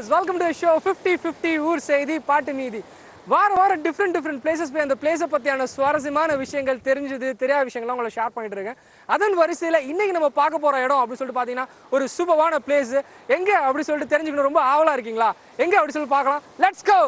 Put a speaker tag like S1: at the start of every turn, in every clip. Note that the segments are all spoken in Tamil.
S1: Viewers welcome to show fifty fifty ஊர் செய்தி பாட்டு மீதி வார வாரம் டிஃப்ரெண்ட் டிஃப்ரெண்ட் பிளேசஸ் போய் அந்த பிளேஸை பற்றியான சுவாரஸ்யமான விஷயங்கள் தெரிஞ்சது தெரியாத விஷயங்கள்லாம் உங்களை ஷேர் பண்ணிட்டு இருக்கேன் அதன் வரிசையில் இன்னைக்கு நம்ம பார்க்க போகிற இடம் அப்படின்னு சொல்லிட்டு பார்த்தீங்கன்னா ஒரு சூப்பரான பிளேஸ் எங்கே அப்படி சொல்லிட்டு தெரிஞ்சுக்கணும் ரொம்ப ஆவலாக இருக்கீங்களா எங்கே அப்படி சொல்லி பார்க்கலாம் let's go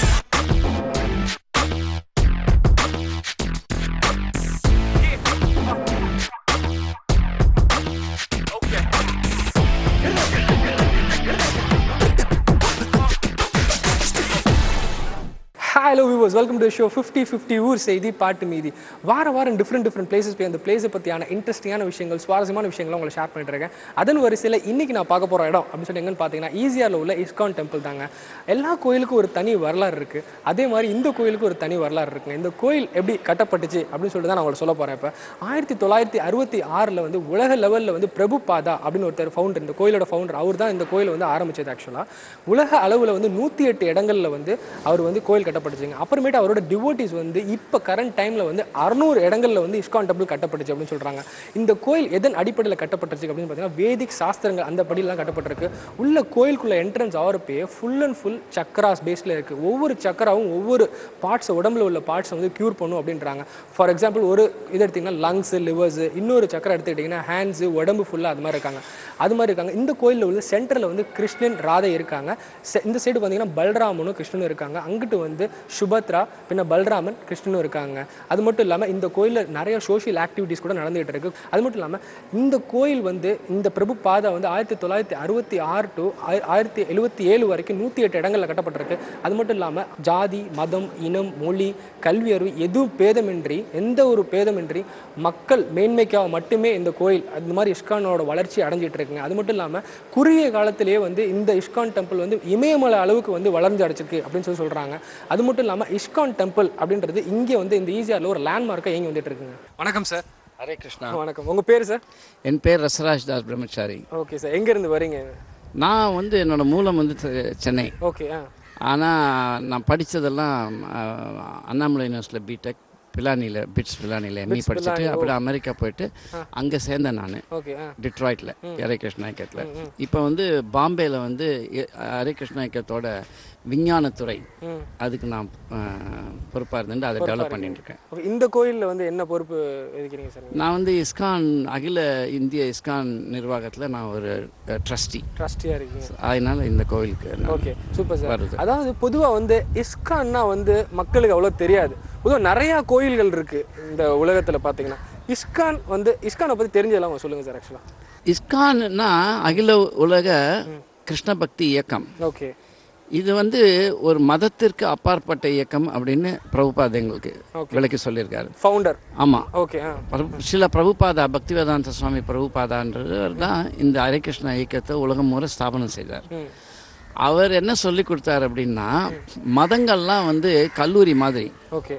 S1: hello viewers welcome to show fifty fifty ஊர் செய்தி பாட்டு மீதி வார வாரம் டிஃப்ரெண்ட் டிஃப்ரெண்ட் பிளேசஸ் போய் அந்த பிளேஸை பற்றியான இன்ட்ரெஸ்டிங்கான விஷயங்கள் சுவாரஸ்யமான விஷயங்களை உங்களை ஷேர் பண்ணிட்டு இருக்கேன் அதன் வரிசையில் இன்னைக்கு நான் பார்க்க போகிற இடம் அப்படின்னு சொல்லி எங்கன்னு பார்த்தீங்கன்னா ஈஸியாரில் உள்ள இஸ்கான் டெம்பிள் தாங்க எல்லா கோயிலுக்கும் ஒரு தனி வரலாறு இருக்குது அதே மாதிரி இந்த கோயிலுக்கு ஒரு தனி வரலாறு இருக்குங்க இந்த கோயில் எப்படி கட்டப்பட்டுச்சு அப்படின்னு சொல்லிட்டு தான் நான் உங்களுக்கு சொல்ல போகிறேன் இப்போ ஆயிரத்தி தொள்ளாயிரத்தி அறுபத்தி ஆறில் வந்து உலக லெவலில் வந்து பிரபு பாதா அப்படின்னு ஒருத்தர் ஃபவுண்டர் இந்த கோயிலோட ஃபவுண்டர் அவர் தான் இந்த கோயிலை வந்து ஆரம்பிச்சது ஆக்சுவலாக உலக அளவில் வந்து நூற்றி எட்டு இடங்களில் வந்து அவர் வந்து கோயில் கட்டப்பட்டுச்சுங்க அப்புறமேட்டு அவரோட டிவோட்டிஸ் வந்து இப்போ கரண்ட் டைமில் வந்து அறநூறு இடங்களில் வந்து இஸ்கான் டெம்பிள் கட்டப்பட்டுச்சு அப்படின்னு சொல்கிறாங்க இந்த கோயில் எதன் அடிப்படையில் கட்டப்பட்டுச்சு அப்படின்னு பார்த்தீங்கன்னா வேதிக் சாஸ்திரங்கள் அந்த படியில் தான் கட்டப்பட்டிருக்கு உள்ள கோயிலுக்குள்ள என்ட்ரன்ஸ் ஆகிறப்பயே ஃபுல் அண்ட் ஃபுல் சக்கராஸ் பேஸில் இருக்குது ஒவ்வொரு சக்கராவும் ஒவ்வொரு பார்ட்ஸ் உடம்புல உள்ள பார்ட்ஸை வந்து க்யூர் பண்ணும் அப்படின்றாங்க ஃபார் எக்ஸாம்பிள் ஒரு இது எடுத்திங்கன்னா லங்ஸ் லிவர்ஸ் இன்னொரு சக்கரம் எடுத்துக்கிட்டிங்கன்னா ஹேண்ட்ஸு உடம்பு ஃபுல்லாக அது மாதிரி இருக்காங்க அது மாதிரி இருக்காங்க இந்த கோயிலில் வந்து சென்டரில் வந்து கிருஷ்ணன் ராதை இருக்காங்க செ- இந்த சைடு பார்த்தீங்கன்னா பல்ராமனும் கிருஷ்ணனும் இருக்காங்க அங்கிட்டு வந்து சுபத்ரா பின்ன பல்ராமன் கிருஷ்ணனும் இருக்காங்க அது மட்டும் இல்லாமல் இந்த கோயிலில் நிறைய சோஷியல் ஆக்டிவிட்டீஸ் கூட நடந்துகிட்டு இருக்கு அது மட்டும் இல்லாமல் இந்த கோயில் வந்து இந்த பிரபு பாதா வந்து ஆயிரத்தி தொள்ளாயிரத்தி அறுபத்தி ஆறு டு ஆயிரத்தி எழுபத்தி ஏழு வரைக்கும் நூற்றி எட்டு இடங்களில் கட்டப்பட்டிருக்கு அது மட்டும் இல்லாமல் ஜாதி மதம் இனம் மொழி கல்வி அறிவு எதுவும் பேதமின்றி எந்த ஒரு பேதமின்றி மக்கள் மேன்மைக்காக மட்டுமே இந்த கோயில் அந்த மாதிரி இஸ்கானோட வளர்ச்சி அடைஞ்சிட்டு இருக்குங்க அது மட்டும் இல்லாமல் குறுகிய காலத்திலேயே வந்து இந்த இஸ்கான் டெம்பிள் வந்து இமயமலை அளவுக்கு வந்து வளர்ந்து அடைச்சிருக்கு அப்படின்னு சொல்லி சொல்கிறாங்க அது மட்டும் இல்லாமல் இஸ்கான் டெம்பிள் அப்படின்றது இங்கே வந்து இந்த ஈஸியாரில் ஒரு லேண்ட்மார்க்காக இயங்கி வந்துட்டு இருக்குங்க வணக்கம் சார்
S2: ஹரே கிருஷ்ணா
S1: வணக்கம் உங்கள் பேர் சார்
S2: என் பேர் ரசராஜ் தாஸ் பிரம்மச்சாரி
S1: ஓகே சார் எங்கேருந்து வரீங்க
S2: நான் வந்து என்னோட மூலம் வந்து செ- சென்னை
S1: ஓகே ஆ
S2: ஆனால் நான் படித்ததெல்லாம் அண்ணாமலை யூனிவர்சிட்டியில் பிடெக் பிலானியில் பிட்ஸ் பிலானியில் எம்இ படிச்சுட்டு அப்படியே அமெரிக்கா போயிட்டு அங்கே சேர்ந்தேன் நான்
S1: ஓகே ஆ
S2: டிட்ராய்ட்டில் ஹரே கிருஷ்ணா ஐக்கியத்தில் இப்போ வந்து பாம்பேயில் வந்து எ- ஹரே கிருஷ்ணா ஐக்கியத்தோட விஞ்ஞானத்துறை
S1: ம்
S2: அதுக்கு நான் பொறுப்பாக இருந்துட்டு அதை டெவலப் பண்ணிட்டு இருக்கேன்
S1: ஓகே இந்த கோயிலில் வந்து என்ன பொறுப்பு எதுக்கிறீங்க சார்
S2: நான் வந்து இஸ்கான் அகில இந்திய இஸ்கான் நிர்வாகத்தில் நான் ஒரு ட்ரஸ்டி
S1: ட்ரஸ்டியாக இருக்கீங்க
S2: அதனால இந்த கோவிலுக்கு நான்
S1: ஓகே சூப்பர் சார்
S2: வருது.
S1: அதாவது பொதுவாக வந்து இஸ்கான்னா வந்து மக்களுக்கு அவ்வளோ தெரியாது பொதுவாக நிறையா கோயில்கள் இருக்குது இந்த உலகத்தில் பார்த்தீங்கன்னா இஸ்கான் வந்து இஸ்கானை பற்றி தெரிஞ்சதெல்லாம் சொல்லுங்கள் சார் ஆக்சுவலாக
S2: இஸ்கான்னா அகில உலக கிருஷ்ண பக்தி இயக்கம்
S1: ஓகே
S2: இது வந்து ஒரு மதத்திற்கு அப்பாற்பட்ட இயக்கம் அப்படின்னு பிரபுபாத் எங்களுக்கு விளக்கி சொல்லியிருக்காரு
S1: ஃபவுண்டர்
S2: ஆமாம்
S1: ஓகே ஆ
S2: சில பிரபுபாதா பக்திவேதாந்த சுவாமி பிரபுபாதான்றவர் தான் இந்த ஹரே கிருஷ்ணா இயக்கத்தை உலகம் முறை ஸ்தாபனம் செய்தார்
S1: ம்
S2: அவர் என்ன சொல்லி கொடுத்தார் அப்படின்னா மதங்கள்லாம் வந்து கல்லூரி மாதிரி
S1: ஓகே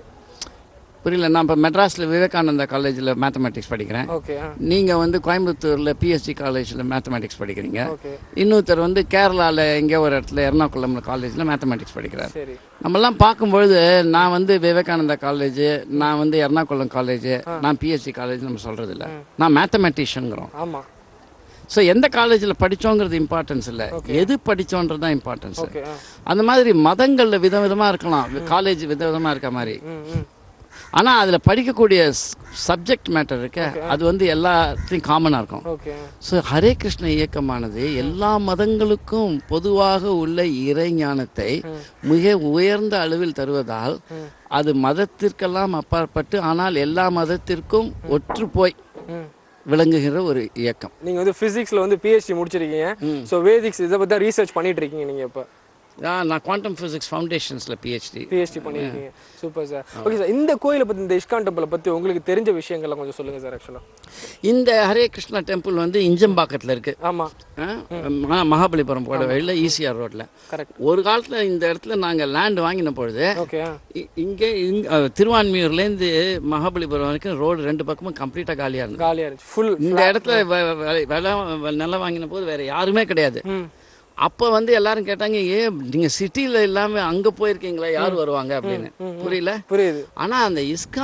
S2: புரியல நான் இப்போ மெட்ராஸில் விவேகானந்தா காலேஜில் மேத்தமேட்டிக்ஸ் படிக்கிறேன்
S1: ஓகே ஆ
S2: நீங்கள் வந்து கோயம்புத்தூரில் பிஎஸ்சி காலேஜில் மேத்தமேட்டிக்ஸ் படிக்கிறீங்க
S1: ஓகே
S2: இன்னொருத்தர் வந்து கேரளாவில் எங்கேயோ ஒரு இடத்துல எர்ணாகுளம் காலேஜில் மேத்தமேட்டிக்ஸ் படிக்கிறார்
S1: சரி
S2: நம்மலாம் பார்க்கும்பொழுது நான் வந்து விவேகானந்தா காலேஜ் நான் வந்து எர்ணாகுளம் காலேஜ் நான் பிஎஸ்சி காலேஜ் நம்ம சொல்கிறது இல்லை நான் மேத்தமேட்டிஷியனுங்கிறோம்
S1: ஆமாம்
S2: ஸோ எந்த காலேஜில் படித்தோங்கிறது இம்பார்ட்டன்ஸ் இல்லை எது படித்தோன்றது தான் இம்பார்ட்டன்ஸ்
S1: ஓகே ஆ
S2: அந்த மாதிரி மதங்களில் விதவிதமாக இருக்கலாம் காலேஜ் விதவிதமாக இருக்க மாதிரி
S1: ம் ம்
S2: ஆனால் அதில் படிக்கக்கூடிய சப்ஜெக்ட் மேட்டர் இருக்க அது வந்து எல்லாத்தையும் காமனாக இருக்கும்
S1: ஓகே
S2: ஸோ ஹரே கிருஷ்ண இயக்கமானது எல்லா மதங்களுக்கும் பொதுவாக உள்ள இறை ஞானத்தை மிக உயர்ந்த அளவில் தருவதால் அது மதத்திற்கெல்லாம் அப்பாற்பட்டு ஆனால் எல்லா மதத்திற்கும் ஒற்று போய்
S1: ம்
S2: விளங்குகிற ஒரு இயக்கம்
S1: நீங்கள் வந்து ஃபிசிக்ஸில் வந்து பிஹெச்டி முடிச்சிருக்கீங்க ஸோ வேதிக்ஸ் இதை பற்றி ரீசர்ச் பண்ணிட்டு இருக்கீங்க நீங்கள் இப்போ
S2: ஆ, நான் குவாண்டம் ஃபிசிக்ஸ் ஃபவுண்டேஷன்ஸில் பிஹெச்டி
S1: பிஹெச்டி பண்ணியிருக்கீங்க சூப்பர் சார் ஓகே சார் இந்த கோயிலை பற்றி இந்த இஸ்கான் டெம்பிளை பற்றி உங்களுக்கு தெரிஞ்ச விஷயங்கள்லாம் கொஞ்சம் சொல்லுங்கள் சார் ஆக்சுவலாக
S2: இந்த ஹரே கிருஷ்ணா டெம்பிள் வந்து இஞ்சம்பாக்கத்தில் இருக்குது
S1: ஆமாம்
S2: மகாபலிபுரம் போட வழியில் ஈசிஆர் ரோட்டில்
S1: கரெக்ட்
S2: ஒரு காலத்தில் இந்த இடத்துல நாங்கள் லேண்ட் வாங்கின பொழுது
S1: ஓகே
S2: இ- இங்கே இங் அஹ், திருவான்மியூர்லேருந்து மகாபலிபுரம் வரைக்கும் ரோடு ரெண்டு பக்கமும் கம்ப்ளீட்டாக காலியாக இருந்தது
S1: காலியாக இருந்துச்சு ஃபுல்
S2: இந்த இடத்துல வ- வ- விலை நிலம் வாங்கின போது வேற யாருமே கிடையாது
S1: ம்
S2: அப்போ வந்து எல்லாரும் கேட்டாங்க ஏ நீங்க சிட்டியில் இல்லாம அங்க போயிருக்கீங்களா யார் வருவாங்க அப்படின்னு புரியல
S1: புரியுது
S2: ஆனா அந்த இஸ்கான்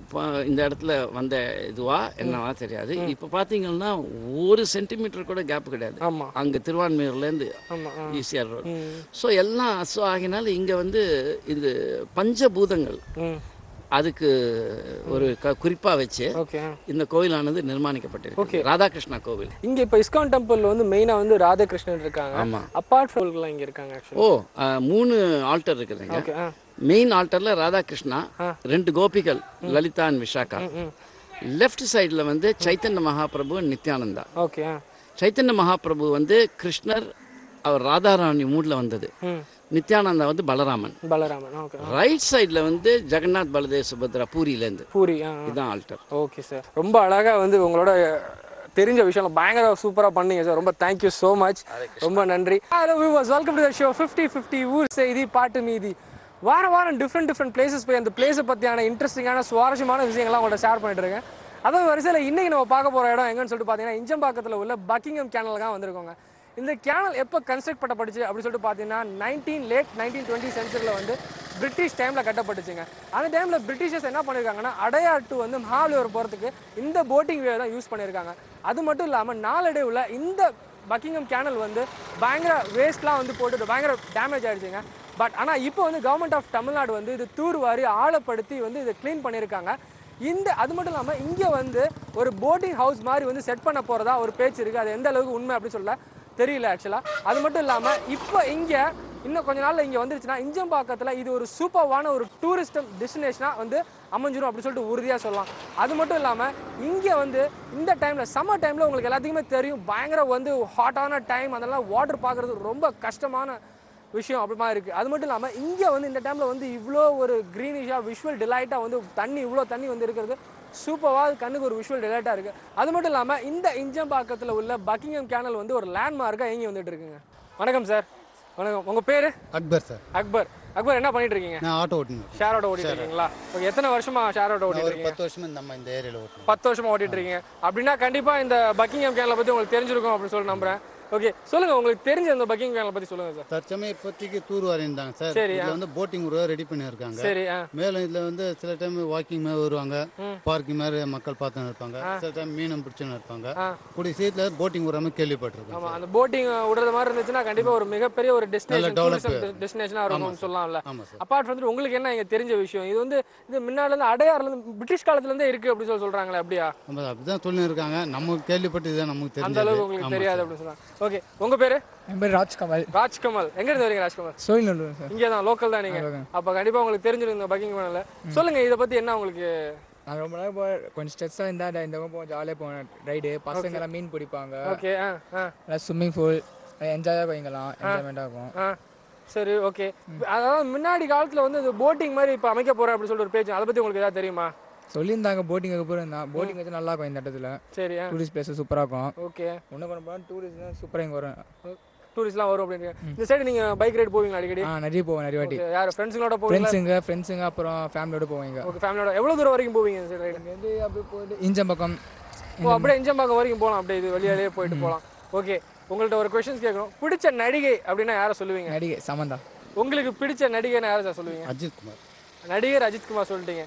S2: ப- இந்த இடத்துல வந்த இதுவா என்னவா தெரியாது இப்போ பார்த்தீங்கன்னா ஒரு சென்டிமீட்டர் கூட கேப் கிடையாது
S1: ஆமா
S2: அங்கே திருவான்மையூர்லேருந்து
S1: ஆமா ஆ.
S2: ஈசிஆர் ரோடு
S1: ம்
S2: ஸோ எல்லாம் ஸோ ஆகினால இங்கே வந்து இது பஞ்சபூதங்கள்
S1: ம்
S2: அதுக்கு ஒரு க குறிப்பாக வச்சு
S1: ஓகே
S2: இந்த கோயிலானது நிர்மாணிக்கப்பட்டிருக்கு ராதாகிருஷ்ணா கோவில்
S1: இங்க இப்ப இஸ்கான் டெம்பிள் வந்து மெயினா வந்து ராதாகிருஷ்ணன் இருக்காங்க
S2: ஆமா.
S1: அப்பார்ட் ஃப்ரம் இங்க இருக்காங்க ஆக்சுவலி
S2: ஓ ஆ, மூணு ஆல்டர் இருக்குதுங்க
S1: ஓகே ஆ
S2: மெயின் ஆல்டர்ல ராதாகிருஷ்ணா ரெண்டு கோபிகள் லலிதா அண்ட் விஷாகா லெஃப்ட் சைடில் வந்து சைத்தன்ய மகாபிரபு நித்யானந்தா
S1: ஓகே ஆ
S2: சைத்தன்ய மகாபிரபு வந்து கிருஷ்ணர் அவர் ராதாராணி மூடில் வந்தது
S1: ம்
S2: நித்யானந்தா வந்து பலராமன்
S1: பலராமன் ஓகே
S2: ரைட் சைடில் வந்து ஜெகநாத் பலதேவ் சுபத்ரா பூரியிலேருந்து
S1: பூரி ஆ
S2: இதுதான் ஆல்டர்
S1: ஓகே சார் ரொம்ப அழகா வந்து உங்களோட தெரிஞ்ச விஷயம் பயங்கர சூப்பரா பண்ணீங்க சார் ரொம்ப தேங்க்யூ ஸோ மச் ரொம்ப நன்றி hello viewers welcome to the show fifty fifty ஊர் செய்தி பாட்டு மீதி வாரம் வாரம் டிஃப்ரெண்ட் டிஃப்ரெண்ட் பிளேசஸ் போய் அந்த பிளேஸை பற்றியான இன்ட்ரெஸ்டிங்கான சுவாரஸ்யமான விஷயங்கள்லாம் உங்கள்ட்ட ஷேர் பண்ணிட்டு இருக்கேன் அதாவது வரிசையில் இன்னைக்கு நம்ம பார்க்க போகிற இடம் எங்கன்னு சொல்லிட்டு பார்த்தீங்கன்னா இஞ்சம்பாக்கத்தில் உள்ள பக்கிங்ஹாம் கேனல் தான் வந்திருக்கோங்க இந்த கேனல் எப்போ கன்ஸ்ட்ரக்ட் பண்ணப்பட்டுச்சு அப்படின்னு சொல்லிட்டு பார்த்தீங்கன்னா நைன்டீன் லேட் நைன்டீன் டுவெண்ட்டி சென்ச்சுரியில் வந்து பிரிட்டிஷ் டைமில் கட்டப்பட்டுச்சுங்க அந்த டைமில் பிரிட்டிஷர்ஸ் என்ன பண்ணியிருக்காங்கன்னா அடையார் டு வந்து மகாபலிபுரம் போகிறதுக்கு இந்த போட்டிங் வே தான் யூஸ் பண்ணியிருக்காங்க அது மட்டும் இல்லாமல் நாளடைவில் இந்த பக்கிங்ஹாம் கேனல் வந்து பயங்கர வேஸ்ட்லாம் வந்து போட்டுட்டு பயங்கர டேமேஜ் ஆயிடுச்சுங்க பட் ஆனால் இப்போ வந்து கவர்மெண்ட் ஆஃப் தமிழ்நாடு வந்து இது தூர்வாரி ஆழப்படுத்தி வந்து இதை க்ளீன் பண்ணியிருக்காங்க இந்த அது மட்டும் இல்லாமல் இங்கே வந்து ஒரு போட்டிங் ஹவுஸ் மாதிரி வந்து செட் பண்ண போகிறதா ஒரு பேச்சு இருக்குது அது எந்த அளவுக்கு உண்மை அப்படின்னு சொல்ல தெரியல ஆக்சுவலாக அது மட்டும் இல்லாமல் இப்போ இங்கே இன்னும் கொஞ்ச நாள்ல இங்கே வந்துருச்சுன்னா இஞ்சம்பாக்கத்தில் இது ஒரு சூப்பர்வான ஒரு டூரிஸ்ட் டெஸ்டினேஷனாக வந்து அமைஞ்சிரும் அப்படின்னு சொல்லிட்டு உறுதியாக சொல்லலாம் அது மட்டும் இல்லாமல் இங்கே வந்து இந்த டைமில் சம்மர் டைமில் உங்களுக்கு எல்லாத்துக்குமே தெரியும் பயங்கர வந்து ஹாட்டான டைம் அதெல்லாம் வாட்டர் பார்க்குறது ரொம்ப கஷ்டமான விஷயம் அப்படிமா இருக்குது அது மட்டும் இல்லாமல் இங்கே வந்து இந்த டைமில் வந்து இவ்வளோ ஒரு க்ரீனிஷாக விஷுவல் டிலைட்டாக வந்து தண்ணி இவ்வளோ தண்ணி வந்து இருக்கிறது சூப்பராக கண்ணுக்கு ஒரு விஷுவல் டிலைட்டாக இருக்குது அது மட்டும் இல்லாமல் இந்த இஞ்சம்பாக்கத்தில் உள்ள பக்கிங்ஹாம் கேனல் வந்து ஒரு லேண்ட்மார்க்காக இயங்கி வந்துட்டு இருக்குங்க வணக்கம் சார் வணக்கம் உங்கள் பேர்
S3: அக்பர் சார்
S1: அக்பர் அக்பர் என்ன பண்ணிட்டு இருக்கீங்க
S3: நான் ஆட்டோ ஓட்டுனேன்
S1: ஷேர் ஆட்டோ ஓட்டிட்டு இருக்கீங்களா ஓகே எத்தனை வருஷமா ஷேர் ஆட்டோ ஓட்டிட்டு
S3: ஒரு
S1: இருக்கீங்க
S3: பத்து வருஷமா நம்ம இந்த ஏரியாவில் ஓட்டுனோம்
S1: பத்து வருஷமா ஓட்டிட்டு இருக்கீங்க அப்படின்னா கண்டிப்பா இந்த பக்கிங்ஹாம் கேனலை பத்தி உங்களுக்கு தெரிஞ்சிருக்கும் அப்படின்னு சொல்லி நம்புறேன் ஓகே சொல்லுங்க உங்களுக்கு தெரிஞ்ச இந்த பக்கிங் கேனலை பத்தி சொல்லுங்க சார்
S3: தற்சமயம் இப்போதைக்கு டூர் வரந்தாங்க சார்
S1: சரி,
S3: இதில் வந்து போட்டிங் ஒரு ரெடி பண்ணியிருக்காங்க
S1: சரி ஆ
S3: மேலும் இதில் வந்து சில டைம் வாக்கிங் மாதிரி வருவாங்க பார்க்கிங் மாதிரி மக்கள் பார்த்துன்னு இருப்பாங்க சில டைம் மீனும் பிடிச்சுன்னு இருப்பாங்க
S1: ஆ.
S3: கூடிய சீட்டில் போட்டிங் வராமல் கேள்விப்பட்டிருக்கோம்
S1: ஆமா அந்த போட்டிங் விடுறது மாதிரி இருந்துச்சுன்னா கண்டிப்பா ஒரு மிகப்பெரிய ஒரு டெஸ்டினேஷன்
S3: develop
S1: டூரிசம் டெஸ்டினேஷனா இருக்கும்னு சொல்லலாம்ல
S3: ஆமாம் சார்
S1: அப்பார்ட் வந்து உங்களுக்கு என்ன இங்க தெரிஞ்ச விஷயம் இது வந்து இது முன்னால இருந்து அடையாறுல இருந்து பிரிட்டிஷ் காலத்துல இருந்தே இருக்கு அப்படின்னு சொல்லி சொல்றாங்களே அப்படியா
S3: நம்ம அப்படிதான் சொல்லி இருக்காங்க நம்ம கேள்விப்பட்டு இதுதான் நமக்கு
S1: அந்த அளவுக்கு
S3: தெரிஞ்சது
S1: உங்களுக்கு தெரியாது அப்படின்னு சொல்றாங்க ஓகே உங்க பேரு
S4: என் பேர் ராஜ்கமல்
S1: ராஜ்கமல் எங்க இருந்து வரீங்க ராஜ்கமல்
S4: சோழிநல்லூர் சார்
S1: இங்கே தான் லோக்கல் தான் நீங்க அப்ப கண்டிப்பா உங்களுக்கு தெரிஞ்சிருக்கும் பக்கிங் கேனல்ல சொல்லுங்க இதை பத்தி என்ன உங்களுக்கு
S4: நான் ரொம்ப நேரம் போய் கொஞ்சம் ஸ்ட்ரெஸ்ஸாக இருந்தால் இந்த பக்கம் போய் ஜாலியாக போனேன் ரைடு பசங்க எல்லாம் மீன் பிடிப்பாங்க
S1: ஓகே ஆ ஆ
S4: நல்லா ஸ்விம்மிங் பூல் என்ஜாயாக போய்க்கலாம் என்ஜாய்மெண்ட்டாக இருக்கும்
S1: ஆ சரி ஓகே அதாவது முன்னாடி காலத்துல வந்து இது போட்டிங் மாதிரி இப்போ அமைக்க போறேன் அப்படின்னு சொல்லிட்டு ஒரு பேஜ் அதை பத்தி உங்களுக்கு ஏதாவது தெரியுமா
S4: சொல்லியிருந்தாங்க போட்டிங்கு போயிருந்தான் போட்டிங் வச்சு நல்லா இருக்கும் இந்த இடத்துல
S1: சரி ஆ
S4: டூரிஸ்ட் பிளேஸ் சூப்பராக இருக்கும்
S1: ஓகே
S4: இன்னும் கொஞ்சம் போனால் டூரிஸ்ட் தான் சூப்பராக இங்கே வரும்
S1: டூரிஸ்ட்லாம் வரும் அப்படின்னு இந்த சைடு நீங்க பைக் ரைடு போவீங்களா அடிக்கடி
S4: ஆ நிறைய போவோம் நிறைய வாட்டி
S1: Okay, யார் ஃப்ரெண்ட்ஸுங்களோட போவீங்களா
S4: ஃப்ரெண்ட்ஸுங்க ஃப்ரெண்ட்ஸுங்க அப்புறம் ஃபேமிலியோட போவீங்க
S1: ஓகே ஃபேமிலியோட எவ்வளவு தூரம் வரைக்கும் போவீங்க இந்த சைடு ரைடு
S4: இங்கேருந்து அப்படியே போயிட்டு இஞ்சம்பக்கம்
S1: ஓ அப்படியே இஞ்சம்பாக்கம் வரைக்கும் போகலாம் அப்படியே இது வழியாலே போயிட்டு போகலாம் ஓகே உங்கள்ட்ட ஒரு கொஸ்டின்ஸ் கேட்கணும் பிடிச்ச நடிகை அப்படின்னா யாரை சொல்லுவீங்க
S4: நடிகை சமந்தா
S1: உங்களுக்கு பிடிச்ச நடிகைன்னு யாரை சார் சொல்லுவீங்க
S3: அஜித் குமார்
S1: நடிகர் அஜித் குமார் சொல்லிட்டீங்க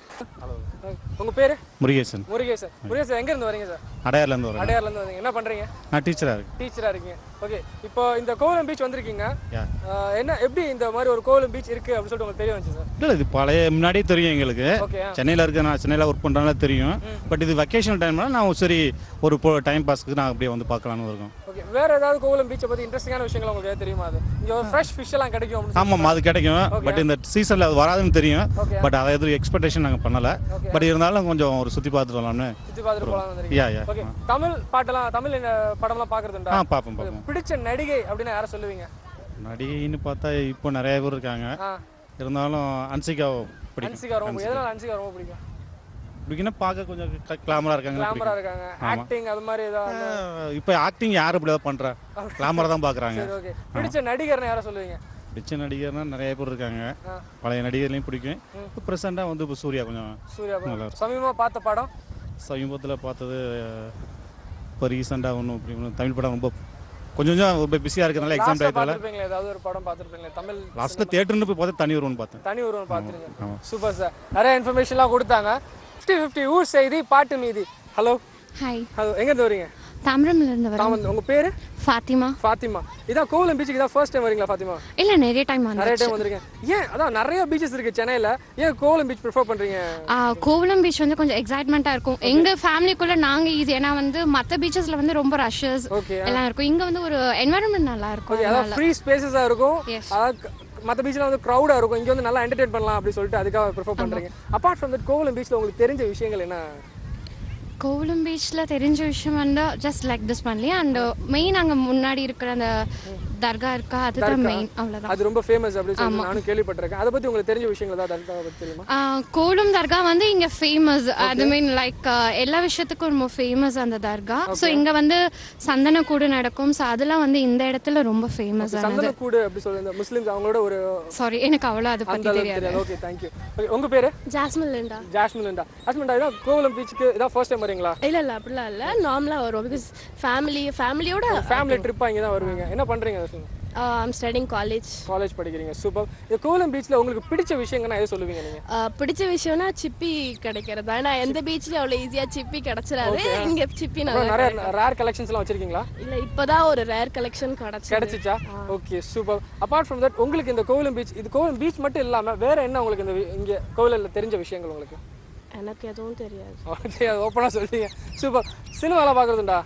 S1: உங்க பேரு
S5: முருகேசன்
S1: முருகேசன் முருகேசன் எங்க இருந்து வரீங்க சார்
S5: அடையார்லேருந்து வரேன்
S1: அடையார்ல இருந்து வரீங்க என்ன பண்றீங்க
S5: நான் டீச்சராக இருக்கேன்
S1: டீச்சரா இருக்கீங்க ஓகே இப்போ இந்த கோவலம் பீச் வந்திருக்கீங்க
S5: யா
S1: ஆஹ் என்ன எப்படி இந்த மாதிரி ஒரு கோவலம் பீச் இருக்கு அப்படின்னு சொல்லிட்டு உங்களுக்கு தெரிய வந்துச்சு சார்
S5: இல்லை இது பழைய முன்னாடியே தெரியும் எங்களுக்கு
S1: ஓகே
S5: சென்னையில் இருக்க நான் சென்னையில் ஒர்க் பண்ணுறதுனால தெரியும் பட் இது வெக்கேஷன் டைம்ல நான் சரி ஒரு போ டைம் பாஸ்க்கு நான் அப்படியே வந்து பார்க்கலான்னு இருக்கோம்
S1: ஓகே வேற ஏதாவது கோவலம் பீச்சை பத்தி இன்ட்ரெஸ்டிங்கான விஷயங்கள் உங்களுக்கு ஏதாவது தெரியுமா அது இங்க ஒரு ஃப்ரெஷ் ஃபிஷ் எல்லாம் கிடைக்கும் அப்படின்னு
S5: ஆமாம் அது கிடைக்கும் பட் இந்த சீசனில் அது வராதுன்னு தெரியும்
S1: Okay.
S5: பட் அதை எதுவும் எக்ஸ்பெக்டேஷன் நாங்கள் பண்ணலை
S1: Okay.
S5: பட் இருந்தாலும் கொஞ்சம் ஒரு சுற்றி பார்த்துட்டு வரலாம்னு
S1: சுத்தி பார்த்துட்டு போலாம்
S5: யா
S1: வந்திருக்கீங்க
S5: யா
S1: ஓகே தமிழ் பாட்டெல்லாம் தமிழ் என்ன படம்லாம்
S5: ஆ
S1: பாக்குறதுண்டா
S5: பார்ப்போம் பார்ப்போம்
S1: பிடிச்ச நடிகை அப்படின்னா யாரை சொல்லுவீங்க
S5: நடிகைன்னு பார்த்தா இப்போ நிறைய பேர் இருக்காங்க
S1: ஆ
S5: இருந்தாலும் அன்சிகாவை பிடிக்கும்
S1: அன்சிகா ரொம்ப எதனால அன்சிகா ரொம்ப பிடிக்கும்
S5: பிடிக்குன்னா பார்க்க கொஞ்சம் கிளாமராக இருக்காங்க
S1: கிளாமரா இருக்காங்க ஆக்டிங் அது மாதிரி ஏதாவது
S5: இப்போ ஆக்டிங் யார் இப்படி ஏதாவது பண்ணுறா கிளாமரை தான் பார்க்குறாங்க
S1: சரி ஓகே பிடிச்ச நடிகர்னு யாரை சொல்லுவீங்க
S5: பிடிச்ச நடிகர்னா நிறைய பேர் இருக்காங்க
S1: ஆ.
S5: பழைய நடிகர்லையும் பிடிக்கும் இப்போ ப்ரெசெண்டாக வந்து இப்போ சூர்யா கொஞ்சம்
S1: சூர்யா
S5: நல்லா
S1: படம். சமீபமா பார்த்த படம்
S5: சமீபத்தில் பார்த்தது இப்போ ரீசெண்டாக ஒன்றும் இப்படி ஒண்ணும் தமிழ் படம் ரொம்ப கொஞ்சம் கொஞ்சம் ரொம்ப பிஸியாக இருக்கிறதுனால எக்ஸாம்
S1: லாஸ்டா
S5: டயத்தில்
S1: பார்த்திருப்பீங்களா ஏதாவது ஒரு படம் பார்த்திருப்பீங்களா தமிழ்
S5: லாஸ்ட்டில் தேட்டர்னு போய் பார்த்தா தனி வரும்னு பார்த்தேன்
S1: தனி ஒருவன் பார்த்துருங்க
S5: ஆமாம்
S1: சூப்பர் சார் நிறைய இன்ஃபர்மேஷன்லாம் கொடுத்தாங்க ஃபிஃப்டி ஃபிஃப்டி ஊர் செய்தி பாட்டு மீதி ஹலோ
S6: ஹாய்
S1: ஹலோ எங்கேருந்து வரீங்க
S6: தாம்பரம்லேருந்து வரேன்
S1: தாமன் உங்கள் பேர்
S6: ஃபாத்திமா
S1: ஃபாத்திமா இதான் கோவலம் பீச்சுக்கு தான் ஃபர்ஸ்ட் டைம் வரீங்களா ஃபாத்திமா
S6: இல்லை நிறைய டைம்
S1: நிறைய
S6: வந்துச்சு
S1: டைம் வந்திருக்கேன் ஏன் அதான் நிறைய பீச்சஸ் இருக்கு சென்னையில் ஏன் கோவலம் பீச் ப்ரிஃபர் பண்ணுறீங்க
S6: ஆ, கோவளம் பீச் வந்து கொஞ்சம் எக்ஸைட்மெண்ட்டாக இருக்கும் எங்கள் ஃபேமிலிக்குள்ளே நாங்கள் ஈஸி ஏன்னா வந்து மற்ற பீச்சஸில் வந்து ரொம்ப ரஷ்ஷஸ்
S1: Okay,
S6: எல்லாம் இருக்கும் இங்கே வந்து ஒரு என்வரன்மெண்ட் நல்லா இருக்கும்
S1: ஓகே அதான் ஃப்ரீ ஸ்பேசஸாக இருக்கும்
S6: Yes.
S1: அதாவது மற்ற பீச்சில் வந்து க்ரௌடாக இருக்கும் இங்கே வந்து நல்லா என்டர்டெயின் பண்ணலாம் அப்படி சொல்லிட்டு அதுக்காக ப்ரிஃபர் பண்ணுறீங்க அப்பார்ட் ஃப்ரம் தட் கோவலம் பீச்சில் உங்களுக்கு தெரிஞ்ச விஷயங்கள் என்ன
S6: கோவளம் பீச்சில் தெரிஞ்ச விஷயம் வந்து ஜஸ்ட் லைக் திஸ் பண்ணி அண்ட் மெயின் அங்கே முன்னாடி இருக்கிற அந்த தர்கா இருக்கா அதுதான் மெயின் அவ்வளோதான்
S1: அது ரொம்ப ஃபேமஸ் அப்படின்னு சொல்லி நானும் கேள்விப்பட்டிருக்கேன் அதை பற்றி உங்களுக்கு தெரிஞ்ச விஷயங்கள் ஏதாவது தர்காவை பற்றி தெரியுமா
S6: கோலம் தர்கா வந்து இங்க ஃபேமஸ் அது மீன் லைக் எல்லா விஷயத்துக்கும் ரொம்ப ஃபேமஸ் அந்த தர்கா ஸோ இங்க வந்து சந்தன கூடு நடக்கும் ஸோ அதெல்லாம் வந்து இந்த இடத்துல ரொம்ப ஃபேமஸ் ஆனது
S1: சந்தனக்கூடு அப்படி சொல்லி இந்த முஸ்லீம்ஸ் அவங்களோட ஒரு
S6: சாரி எனக்கு அவ்வளோ அதை
S1: அந்த
S6: பத்தி
S1: அளவுக்கு
S6: தெரியாது
S1: தெரியாது ஓகே தேங்க்யூ ஓகே உங்கள் பேர்
S7: ஜாஸ்மின் லிண்டா
S1: ஜாஸ்மின்டா ஜாஸ்மின்டா இதான் கோவலம் பீச்சுக்கு இதான் ஃபர்ஸ்ட் டைம் வரீங்களா
S7: இல்ல இல்ல அப்படிலாம் இல்ல நார்மலா வரும் பிகாஸ் ஃபேமிலி ஃபேமிலியோட
S1: ஃபேமிலி ட்ரிப்பாக இங்கே தான் வருவீங்க என்ன பண்ணுறீங்க
S7: ஐம் ஸ்டடிங் காலேஜ்
S1: காலேஜ் படிக்கிறீங்க சூப்பர் இந்த கோவலம் பீச்சில் உங்களுக்கு பிடிச்ச விஷயங்கன்னா எதை சொல்லுவீங்க நீங்கள்
S7: பிடிச்ச விஷயம்னா சிப்பி கிடைக்கிறது ஏன்னா எந்த பீச்லயும் அவ்வளவு ஈஸியா சிப்பி கிடைச்சிடாது இங்க சிப்பி நல்லா
S1: அப்புறம் நிறைய ரேர் கலெக்ஷன்ஸ்லாம் வச்சிருக்கீங்களா
S7: இல்ல இப்பதான் ஒரு ரேர் கலெக்ஷன் கிடைச்சு
S1: கிடைச்சிச்சா okay super apart from that உங்களுக்கு இந்த கோவலம் பீச் இது கோவலம் பீச் மட்டும் இல்லாம வேற என்ன உங்களுக்கு இந்த வி- இங்க கோவிலில் தெரிஞ்ச விஷயங்கள் உங்களுக்கு
S7: எனக்கு எதுவும் தெரியாது
S1: ஓகே ஓப்பனாக சொல்றீங்க சூப்பர் சினிமாலாம் பார்க்குறதுண்டா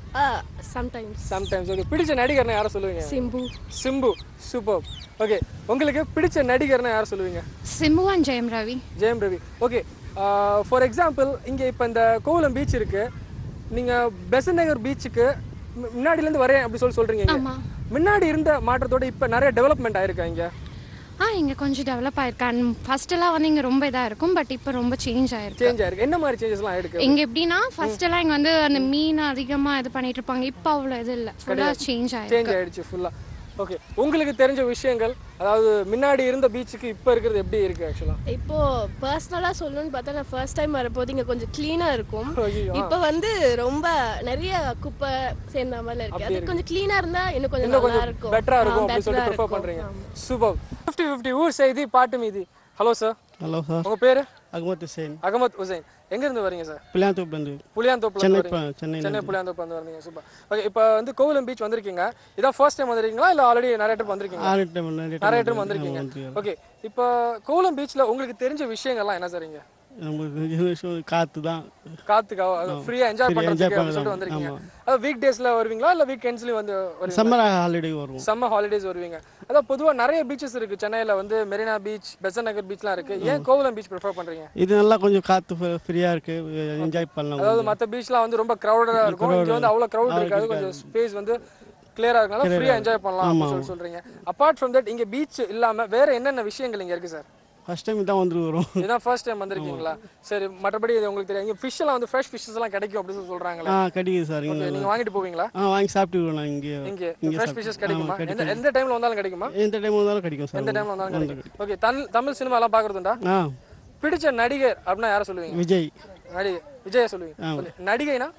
S7: சம்டைம்ஸ்
S1: சம்டைம்ஸ் ஓகே பிடிச்ச நடிகர்னா யாரை சொல்லுவீங்க
S7: சிம்பு
S1: சிம்பு சூப்பர் ஓகே உங்களுக்கு பிடிச்ச நடிகர்னா யாரை சொல்லுவீங்க
S6: Simbu and Jayam Ravi
S1: Jayam Ravi okay for example இங்கே இப்போ இந்த கோவலம் பீச் இருக்கு நீங்கள் பெசன் நகர் பீச்சுக்கு முன்னாடிலேருந்து வரேன் அப்படி சொல்லி சொல்கிறீங்க இங்க.
S6: ஆமா.
S1: முன்னாடி இருந்த மாற்றத்தோட இப்போ நிறைய டெவலப்மெண்ட் ஆயிருக்கா இங்கே
S6: ஆ இங்க கொஞ்சம் டெவலப் ஆயிருக்கு அண்ட் ஃபர்ஸ்ட் எல்லாம் வந்து இங்க ரொம்ப இதா இருக்கும் பட் இப்போ ரொம்ப சேஞ்ச் ஆயிருக்கு
S1: சேஞ்ச் ஆயிருக்கு என்ன மாதிரி சேஞ்சஸ்லாம் ஆயிருக்கு
S6: இங்க எப்படின்னா ஃபர்ஸ்ட் எல்லாம் இங்க வந்து அந்த மீன் அதிகமா இது பண்ணிட்டு இருப்பாங்க இப்போ அவ்வளோ இது இல்லை ஃபுல்லா சேஞ்ச் ஆயிருக்கு
S1: சேஞ்ச் ஆயிடுச்சு ஃபுல்லாக ஓகே உங்களுக்கு தெரிஞ்ச விஷயங்கள் அதாவது முன்னாடி இருந்த பீச்சுக்கு இப்போ இருக்கிறது எப்படி இருக்கு ஆக்சுவலாக
S7: இப்போ பர்சனலா சொல்லணும்னு பார்த்தா நான் ஃபர்ஸ்ட் டைம் வரப்போது இங்க கொஞ்சம் க்ளீனா இருக்கும்
S1: ஐயோ,
S7: இப்போ வந்து ரொம்ப நிறைய குப்பை சேர்ந்த மாதிரி இருக்கு அது கொஞ்சம் க்ளீனா இருந்தா இன்னும் கொஞ்சம்
S1: இன்னும்
S7: நல்லா
S1: கொஞ்சம்
S7: இருக்கும்
S1: பெட்டரா இருக்கும்
S7: ஆ,
S1: அப்படின்னு சொல்லி
S7: better-ஆ
S1: ப்ரிஃபர்
S7: இருக்கும்.
S1: பண்றீங்க
S7: ஆமா.
S1: சூப்பர் ஃபிஃப்டி ஃபிஃப்டி ஊர் செய்தி பாட்டு மீதி ஹலோ சார்
S3: ஹலோ சார்
S1: உங்க பேரு
S3: அகமத் ஹுசேன்
S1: அகமத் ஹுசைன் எங்க இருந்து வரீங்க சார்
S3: பிள்ளையாந்தோப்புலேருந்து
S1: புளியாந்தோப்புல
S3: சென்னை
S1: இருந்து வரீங்க
S3: ப- சென்னையில
S1: சென்னை புளியாந்தோப்பு வந்து வரீங்க சூப்பர் ஓகே இப்போ வந்து கோவலம் பீச் வந்திருக்கீங்க இதான் ஃபர்ஸ்ட் டைம் வந்திருக்கீங்களா இல்ல ஆல்ரெடி நிறைய டைம் வந்திருக்கீங்க
S3: ஆறு டைம் நிறைய
S1: நிறைய டைம் வந்திருக்கீங்க ஓகே இப்போ கோவலம் பீச்ல உங்களுக்கு தெரிஞ்ச விஷயங்கள்லாம் என்ன சார் இங்க
S3: நமக்கு காற்று தான்
S1: காத்துக்காக ஃப்ரீயா என்ஜாய்
S3: Free-ஆ enjoy
S1: பண்றதுக்கு அப்படின்னு
S3: பண்ணலாம்.
S1: சொல்லிட்டு வந்திருக்கீங்க
S3: ஆமா.
S1: அது வீக் டேஸ்ல வருவீங்களா இல்ல வீக் எண்ட்ஸ்லயும் வந்து வருவீங்களா
S3: சம்மர் ஹாலிடே வருவோம்
S1: சம்மர் ஹாலிடேஸ் வருவீங்க அதான் பொதுவா நிறைய பீச்சஸ் இருக்கு சென்னையில வந்து மெரினா பீச் பெசன் நகர் பீச்லாம் இருக்கு ஏன் கோவலம் பீச் ப்ரிஃபர் பண்றீங்க
S3: இது நல்லா கொஞ்சம் காற்று ஃப்ரீயாக இருக்கு என்ஜாய் பண்ணலாம்
S1: அதாவது மத்த பீச்லாம் வந்து ரொம்ப கிரௌடடா இருக்கும் இங்க வந்து அவ்வளவு கிரௌட் இருக்காது கொஞ்சம் ஸ்பேஸ் வந்து கிளியரா இருக்கனால ஃப்ரீயா என்ஜாய் பண்ணலாம் அப்படின்னு சொல்லி சொல்றீங்க அபார்ட் ஃப்ரம் தட் இங்க பீச் இல்லாம வேற என்னென்ன விஷயங்கள் இங்க இருக்கு சார்
S3: ஃபர்ஸ்ட் டைம் தான் வந்துட்டு வரும்
S1: இதுதான் ஃபர்ஸ்ட் டைம் வந்திருக்கீங்களா சரி மற்றபடி இது உங்களுக்கு தெரியும் இங்க ஃபிஷ் எல்லாம் வந்து ஃப்ரெஷ் ஃபிஷ்ஷஸ் எல்லாம் கிடைக்கும் அப்படின்னு சொல்லி சொல்றாங்களே
S3: ஆ கிடைக்குது சார் இங்கே
S1: Okay, நீங்க வாங்கிட்டு போவீங்களா
S3: ஆ வாங்கி சாப்பிட்டு நான் இங்கே
S1: இங்க
S3: இங்கே
S1: ஃப்ரெஷ் ஃபிஷ்ஷஸ் கிடைக்குமா எந்த எந்த டைம்ல வந்தாலும் கிடைக்குமா
S3: எந்த டைம் வந்தாலும் கிடைக்கும் சார்
S1: எந்த டைம்ல வந்தாலும் கிடைக்கும் ஓகே தமிழ் தமிழ் சினிமா எல்லாம் பாக்குறதுண்டா
S3: ஆ
S1: பிடிச்ச நடிகர் அப்படின்னா யாரை சொல்லுவீங்க
S3: விஜய்
S1: நடிகை விஜய சொல்லுவீங்க Okay. நடிகைனா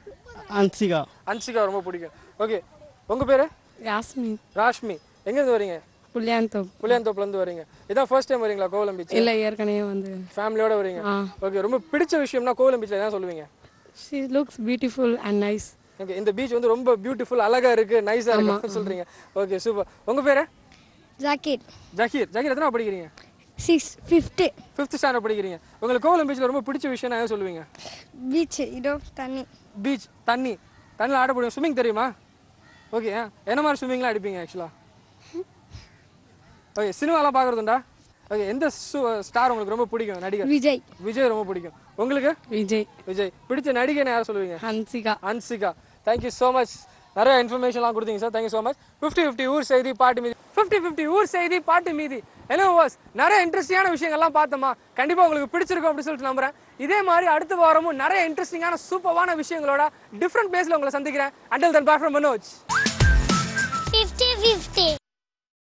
S3: அன்சிகா
S1: அன்சிகா ரொம்ப பிடிக்கும் ஓகே உங்க பேரு
S8: யாஸ்மின்
S1: ராஷ்மி எங்க இருந்து வரீங்க
S8: புள்ளியாந்தோப்
S1: புளியாந்தோப்புல இருந்து வரீங்க இதான் ஃபர்ஸ்ட் டைம் வரீங்களா கோவலம் பீச்
S8: இல்லை ஏற்கனவே வந்து
S1: ஃபேமிலியோட வரீங்க ஓகே ரொம்ப பிடிச்ச விஷயம்னா கோவலம் பீச்ல என்ன சொல்லுவீங்க
S8: she looks beautiful and nice
S1: okay இந்த பீச் வந்து ரொம்ப பியூட்டிஃபுல் அழகா இருக்கு நைஸா இருக்கு சொல்றீங்க ஓகே சூப்பர் உங்க பேரு
S9: ஜாக்கெட்
S1: ஜஹீர் ஜஹீர் எத்தனை படிக்கிறீங்க
S9: சிக்ஸ் ஃபிஃப்த்து
S1: ஃபிஃப்த் ஸ்டாண்டர்ட் படிக்கிறீங்க உங்களுக்கு கோவலம் பீச்ல ரொம்ப பிடிச்ச விஷயம் என்ன சொல்லுவீங்க
S9: பீச் இதோ தண்ணி
S1: பீச் தண்ணி தண்ணியில் ஆட போடுங்க ஸ்விம்மிங் தெரியுமா ஓகே என்ன மாதிரி ஸ்விம்மிங்லாம் அடிப்பீங்க ஆக்சுவலாக ஓகே சினிமாலாம் பார்க்குறதுண்டா ஓகே எந்த ஸ்டார் உங்களுக்கு ரொம்ப பிடிக்கும் நடிகர்
S9: விஜய்
S1: விஜய் ரொம்ப பிடிக்கும் உங்களுக்கு
S8: விஜய்
S1: விஜய் பிடிச்ச நடிகைன்னு யாரை சொல்லுவீங்க
S8: Hansika
S1: Hansika thank you so much நிறைய இன்ஃபர்மேஷன்லாம் கொடுத்தீங்க sir thank you so much fifty fifty ஊர் செய்தி பாட்டு மீதி ஃபிஃப்டி ஃபிஃப்டி ஊர் செய்தி பாட்டு மீதி என்ன வாஸ் நிறைய இன்ட்ரெஸ்டிங்கான விஷயங்கள்லாம் பார்த்தோமா கண்டிப்பாக உங்களுக்கு பிடிச்சிருக்கும் அப்படின்னு சொல்லிட்டு நம்புறேன் இதே மாதிரி அடுத்த வாரமும் நிறைய இன்ட்ரெஸ்டிங்கான சூப்பரான விஷயங்களோட டிஃப்ரெண்ட் பிளேஸில் உங்களை சந்திக்கிறேன் அண்டில் தன் பேட் ஃப்ரம் மனோஜ்
S9: ஃபிஃப்டி ஃபிஃப்டி